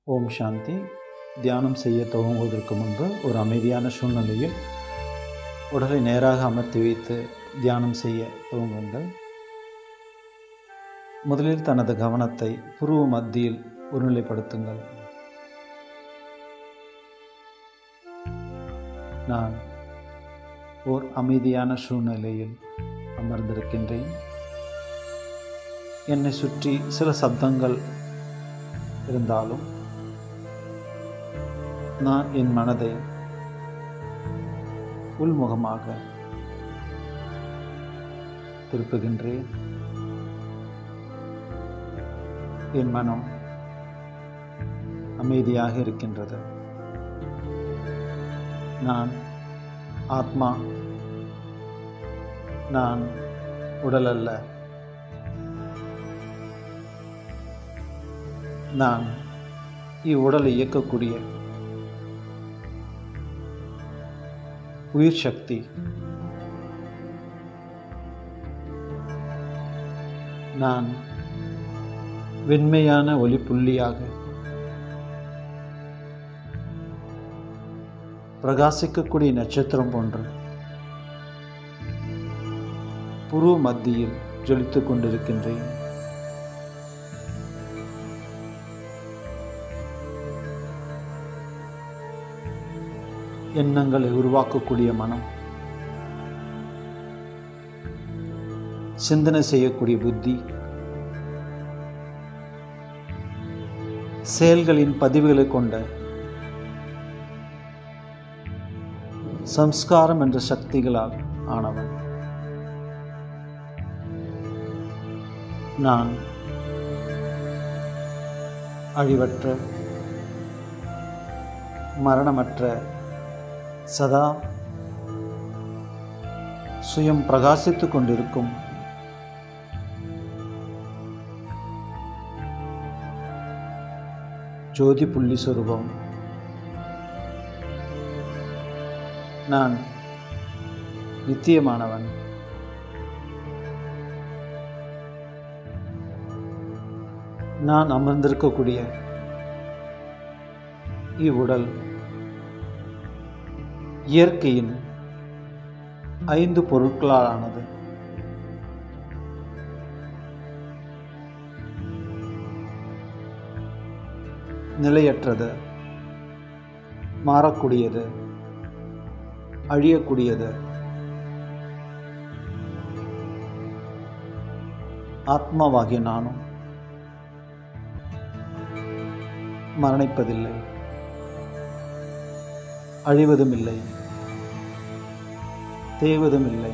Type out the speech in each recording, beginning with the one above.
ஓம் சாந்தி தியானம் செய்ய துவங்குவதற்கு முன்பு ஒரு அமைதியான சூழ்நிலையில் உடலை நேராக அமர்த்தி வைத்து தியானம் செய்ய துவங்குங்கள் முதலில் தனது கவனத்தை புருவ மத்தியில் ஒருநிலைப்படுத்துங்கள் நான் ஓர் அமைதியான சூழ்நிலையில் அமர்ந்திருக்கின்றேன் என்னை சுற்றி சில சப்தங்கள் இருந்தாலும் நான் என் மனதை உள்முகமாக திருப்புகின்றேன் என் மனம் அமைதியாக இருக்கின்றது நான் ஆத்மா நான் உடல் அல்ல நான் இவ்வுடலை இயக்கக்கூடிய உயிர் சக்தி நான் வெண்மையான ஒளி புள்ளியாக பிரகாசிக்கக்கூடிய நட்சத்திரம் போன்று புரு மத்தியில் ஜொலித்துக் கொண்டிருக்கின்றேன் எண்ணங்களை உருவாக்கக்கூடிய மனம் சிந்தனை செய்யக்கூடிய புத்தி செயல்களின் பதிவுகளை கொண்ட சம்ஸ்காரம் என்ற சக்திகளால் ஆனவன் நான் அழிவற்ற மரணமற்ற சதா சுயம் பிரகாசித்துக் கொண்டிருக்கும் ஜோதி புள்ளி சொரூபம் நான் நித்தியமானவன் நான் அமர்ந்திருக்கக்கூடிய இவ்வுடல் இயற்கையின் ஐந்து பொருட்களாலானது நிலையற்றது மாறக்கூடியது அழியக்கூடியது ஆத்மாவாகிய நானும் மரணிப்பதில்லை அழிவதும் இல்லை தேவதும் இல்லை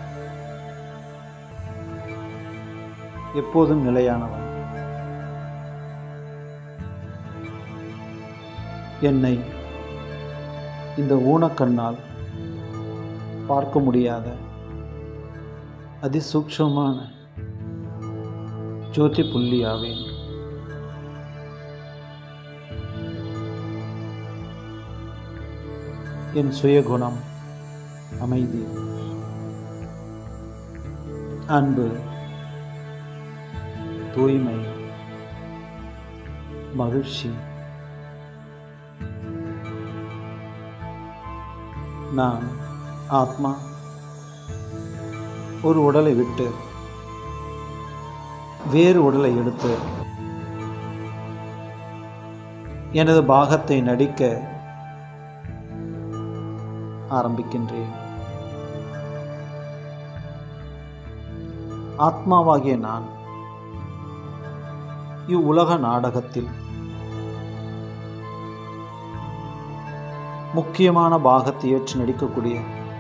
எப்போதும் நிலையானவன் என்னை இந்த ஊனக்கண்ணால் பார்க்க முடியாத அதிசூக்ஷமான ஜோதி புள்ளியாவேன் என் சுயகுணம் அமைதி அன்பு தூய்மை மகிழ்ச்சி நான் ஆத்மா ஒரு உடலை விட்டு வேறு உடலை எடுத்து எனது பாகத்தை நடிக்க ஆரம்பிக்கின்றேன் ஆத்மாவாகிய நான் இவ்வுலக நாடகத்தில் முக்கியமான பாகத்தை ஏற்று நடிக்கக்கூடிய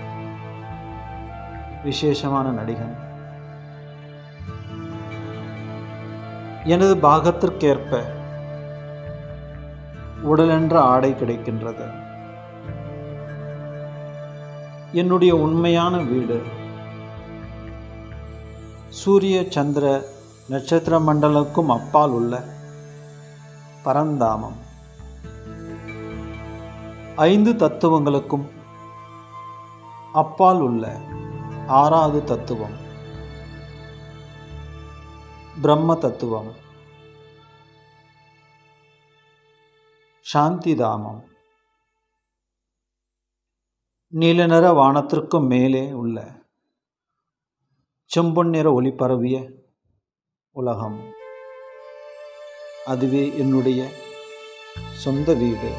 விசேஷமான நடிகன் எனது பாகத்திற்கேற்ப உடலென்ற ஆடை கிடைக்கின்றது என்னுடைய உண்மையான வீடு சூரிய சந்திர நட்சத்திர மண்டலுக்கும் அப்பால் உள்ள பரந்தாமம் ஐந்து தத்துவங்களுக்கும் அப்பால் உள்ள ஆறாவது தத்துவம் பிரம்ம தத்துவம் சாந்தி தாமம் நீலநிற வானத்திற்கும் மேலே உள்ள செம்பொன் நிற ஒளி பரவிய உலகம் அதுவே என்னுடைய சொந்த வீடு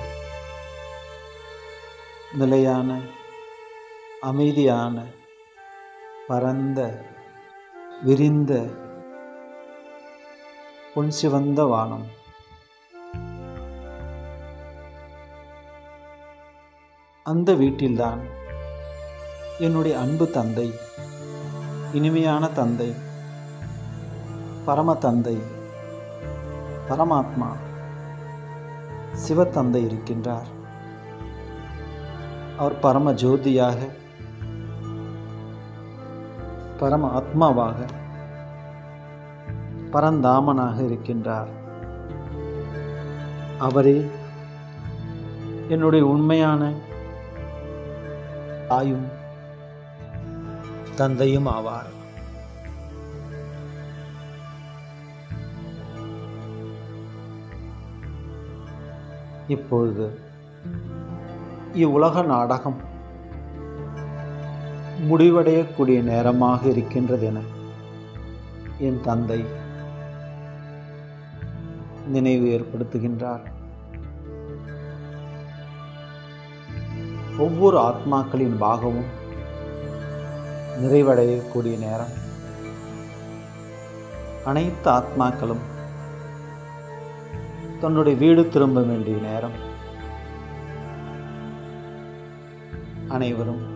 நிலையான அமைதியான பரந்த விரிந்த பொன் சிவந்த வானம் அந்த வீட்டில்தான் என்னுடைய அன்பு தந்தை இனிமையான தந்தை பரம தந்தை பரமாத்மா சிவத்தந்தை இருக்கின்றார் அவர் பரம ஜோதியாக பரம ஆத்மாவாக பரந்தாமனாக இருக்கின்றார் அவரே என்னுடைய உண்மையான தாயும் தந்தையும் ஆவார் இப்பொழுது இவ்வுலக நாடகம் முடிவடையக்கூடிய நேரமாக இருக்கின்றது என என் தந்தை நினைவு ஏற்படுத்துகின்றார் ஒவ்வொரு ஆத்மாக்களின் பாகமும் நிறைவடையக்கூடிய நேரம் அனைத்து ஆத்மாக்களும் தன்னுடைய வீடு திரும்ப வேண்டிய நேரம் அனைவரும்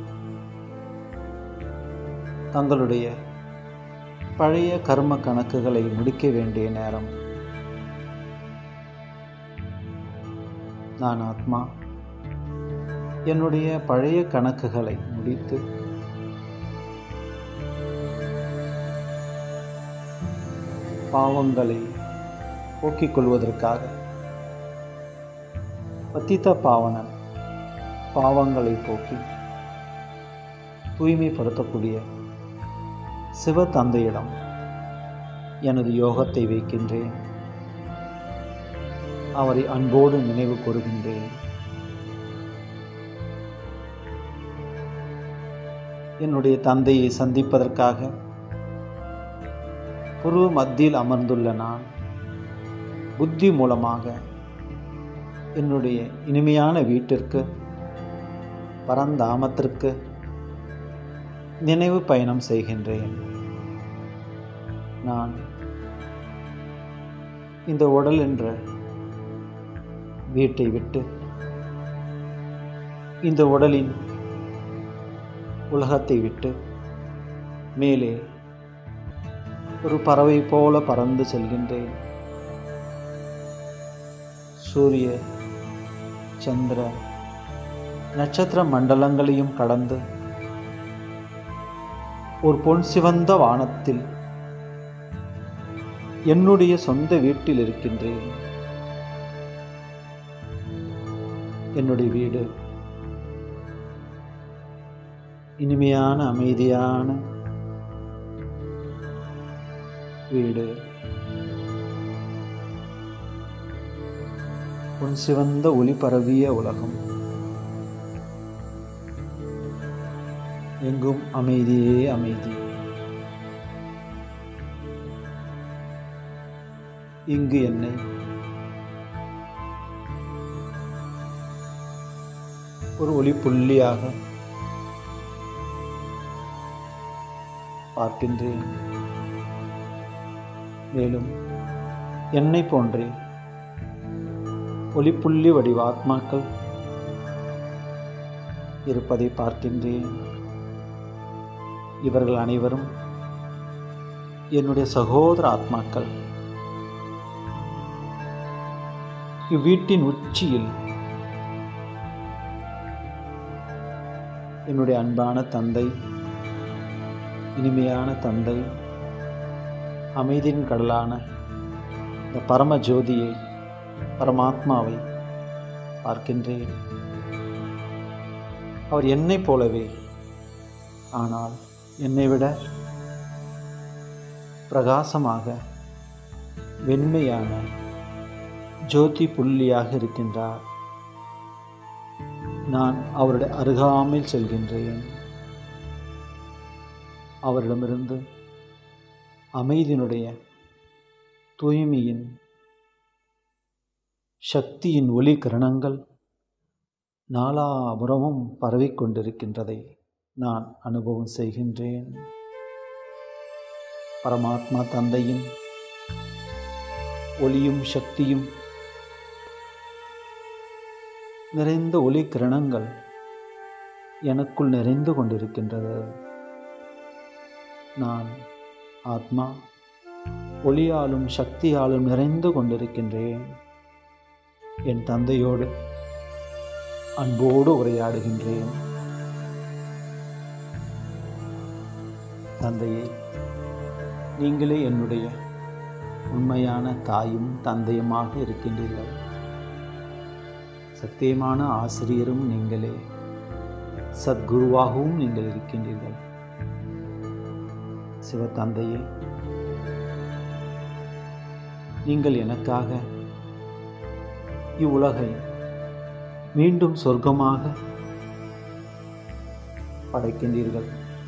தங்களுடைய பழைய கர்ம கணக்குகளை முடிக்க வேண்டிய நேரம் நான் ஆத்மா என்னுடைய பழைய கணக்குகளை முடித்து பாவங்களை போக்கிக் கொள்வதற்காக பத்தித்த பாவனன் பாவங்களை போக்கி தூய்மைப்படுத்தக்கூடிய சிவ தந்தையிடம் எனது யோகத்தை வைக்கின்றேன் அவரை அன்போடு நினைவு கூறுகின்றேன் என்னுடைய தந்தையை சந்திப்பதற்காக புருவ மத்தியில் அமர்ந்துள்ள நான் புத்தி மூலமாக என்னுடைய இனிமையான வீட்டிற்கு பரந்தாமத்திற்கு நினைவு பயணம் செய்கின்றேன் நான் இந்த உடல் என்ற வீட்டை விட்டு இந்த உடலின் உலகத்தை விட்டு மேலே ஒரு பறவை போல பறந்து செல்கின்றேன் சூரிய சந்திர நட்சத்திர மண்டலங்களையும் கடந்து ஒரு பொன் சிவந்த வானத்தில் என்னுடைய சொந்த வீட்டில் இருக்கின்றேன் என்னுடைய வீடு இனிமையான அமைதியான வீடு பொன் சிவந்த ஒளி பரவிய உலகம் எங்கும் அமைதியே அமைதி இங்கு என்னை ஒரு ஒளி புள்ளியாக பார்க்கின்றேன் மேலும் என்னை போன்றே ஒளிப்புள்ளி வடிவ ஆத்மாக்கள் இருப்பதை பார்க்கின்றேன் இவர்கள் அனைவரும் என்னுடைய சகோதர ஆத்மாக்கள் இவ்வீட்டின் உச்சியில் என்னுடைய அன்பான தந்தை இனிமையான தந்தை அமைதியின் கடலான இந்த பரம ஜோதியை பரமாத்மாவை பார்க்கின்றேன் அவர் என்னைப் போலவே ஆனால் என்னை விட பிரகாசமாக வெண்மையான ஜோதி புள்ளியாக இருக்கின்றார் நான் அவருடைய அருகாமையில் செல்கின்றேன் அவரிடமிருந்து அமைதியினுடைய தூய்மையின் சக்தியின் ஒளி கிரணங்கள் நாலாபுறமும் பரவிக்கொண்டிருக்கின்றதை நான் அனுபவம் செய்கின்றேன் பரமாத்மா தந்தையின் ஒளியும் சக்தியும் நிறைந்த ஒளி கிரணங்கள் எனக்குள் நிறைந்து கொண்டிருக்கின்றது நான் ஆத்மா ஒளியாலும் சக்தியாலும் நிறைந்து கொண்டிருக்கின்றேன் என் தந்தையோடு அன்போடு உரையாடுகின்றேன் தந்தையே நீங்களே என்னுடைய உண்மையான தாயும் தந்தையுமாக இருக்கின்றீர்கள் சத்தியமான ஆசிரியரும் நீங்களே சத்குருவாகவும் நீங்கள் இருக்கின்றீர்கள் சிவத்தந்தையே நீங்கள் எனக்காக இவ்வுலகை மீண்டும் சொர்க்கமாக படைக்கின்றீர்கள்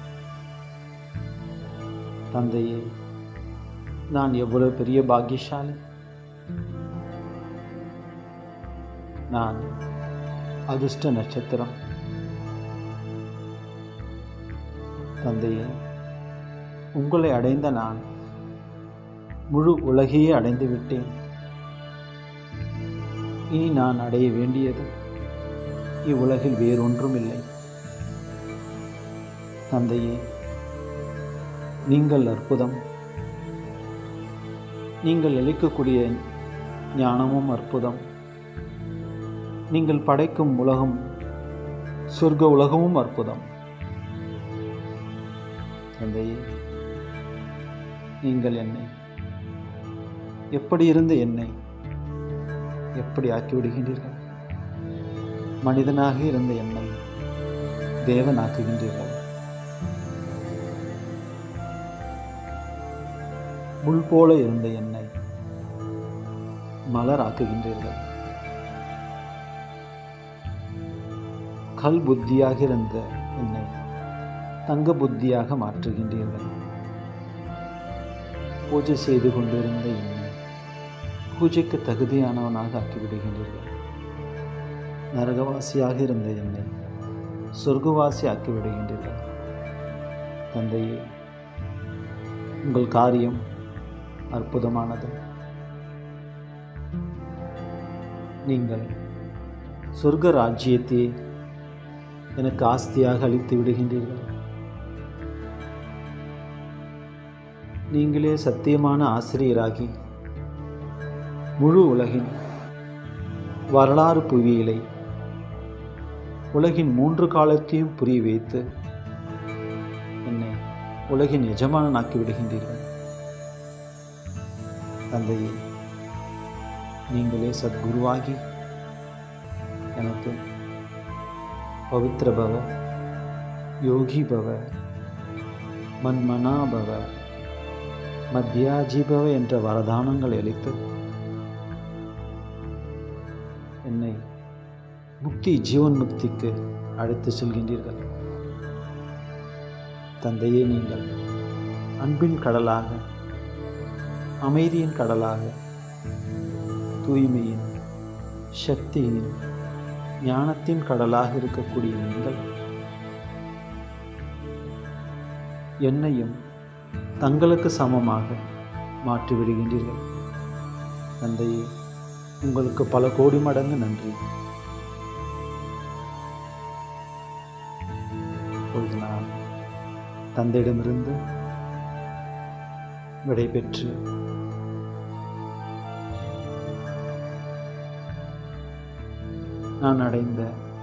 தந்தையே நான் எவ்வளவு பெரிய பாக்கியசாலி நான் அதிர்ஷ்ட நட்சத்திரம் தந்தையே உங்களை அடைந்த நான் முழு உலகையே அடைந்து விட்டேன் இனி நான் அடைய வேண்டியது இவ்வுலகில் வேறொன்றும் இல்லை தந்தையே நீங்கள் அற்புதம் நீங்கள் அளிக்கக்கூடிய ஞானமும் அற்புதம் நீங்கள் படைக்கும் உலகம் சொர்க்க உலகமும் அற்புதம் தந்தையே நீங்கள் என்னை எப்படி இருந்த என்னை எப்படி ஆக்கிவிடுகின்றீர்கள் மனிதனாக இருந்த என்னை தேவனாக்குகின்றீர்கள் முள் போல இருந்த என்னை மலராக்குகின்றீர்கள் கல் புத்தியாக இருந்த என்னை தங்க புத்தியாக மாற்றுகின்றீர்கள் பூஜை செய்து கொண்டிருந்த என்னை பூஜைக்கு தகுதியானவனாக ஆக்கிவிடுகின்றீர்கள் நரகவாசியாக இருந்த என்னை சொர்க்கவாசி ஆக்கிவிடுகின்றீர்கள் தந்தையே உங்கள் காரியம் அற்புதமானது நீங்கள் சொர்க்க ராஜ்யத்தை எனக்கு ஆஸ்தியாக அளித்து விடுகின்றீர்கள் நீங்களே சத்தியமான ஆசிரியராகி முழு உலகின் வரலாறு புவியியலை உலகின் மூன்று காலத்தையும் புரிய வைத்து என்னை உலகின் எஜமானனாக்கி விடுகின்றீர்கள் தந்தையே நீங்களே சத்குருவாகி எனக்கு பவித்ர பவ யோகி பவ மன்மனா பவ மத்தியாஜி பவ என்ற வரதானங்களை அளித்து என்னை முக்தி ஜீவன் முக்திக்கு அழைத்து செல்கின்றீர்கள் தந்தையே நீங்கள் அன்பின் கடலாக அமைதியின் கடலாக தூய்மையின் சக்தியின் ஞானத்தின் கடலாக இருக்கக்கூடிய நீங்கள் என்னையும் தங்களுக்கு சமமாக மாற்றிவிடுகின்றீர்கள் தந்தையே உங்களுக்கு பல கோடி மடங்கு நன்றி இப்பொழுது நான் தந்தையிடமிருந்து விடைபெற்று நான் அடைந்த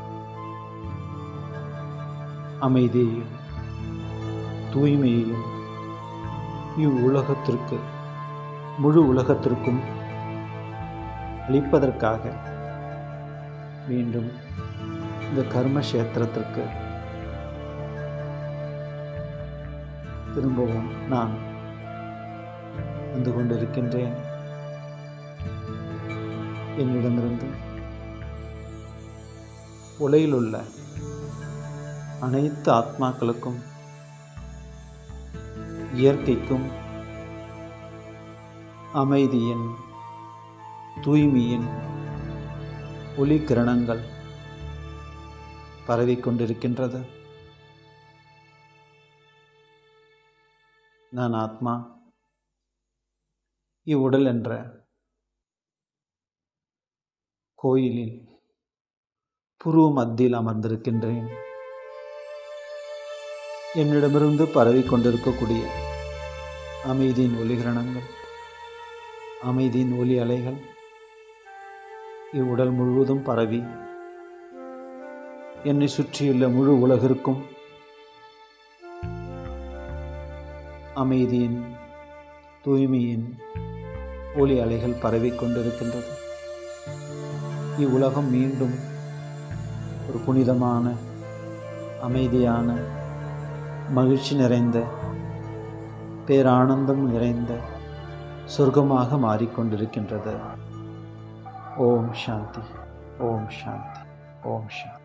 அமைதியையும் தூய்மையையும் இவ்வுலகத்திற்கு முழு உலகத்திற்கும் அளிப்பதற்காக மீண்டும் இந்த கர்மக்ஷேத்திரத்திற்கு திரும்பவும் நான் வந்து கொண்டிருக்கின்றேன் என்னிடமிருந்து உலகில் உள்ள அனைத்து ஆத்மாக்களுக்கும் இயற்கைக்கும் அமைதியின் தூய்மையின் ஒளி கிரணங்கள் பரவிக்கொண்டிருக்கின்றது நான் ஆத்மா இவ்வுடல் என்ற கோயிலில் புருவ மத்தியில் அமர்ந்திருக்கின்றேன் என்னிடமிருந்து பரவிக் கொண்டிருக்கக்கூடிய அமைதியின் ஒளிகிரணங்கள் அமைதியின் ஒலி அலைகள் இவ்வுடல் முழுவதும் பரவி என்னை சுற்றியுள்ள முழு உலகிற்கும் அமைதியின் தூய்மையின் ஒளி அலைகள் பரவிக் கொண்டிருக்கின்றது இவ்வுலகம் மீண்டும் ஒரு புனிதமான அமைதியான மகிழ்ச்சி நிறைந்த பேரானந்தம் நிறைந்த சொர்க்கமாக மாறிக்கொண்டிருக்கின்றது ஓம் சாந்தி ஓம் சாந்தி ஓம் சாந்தி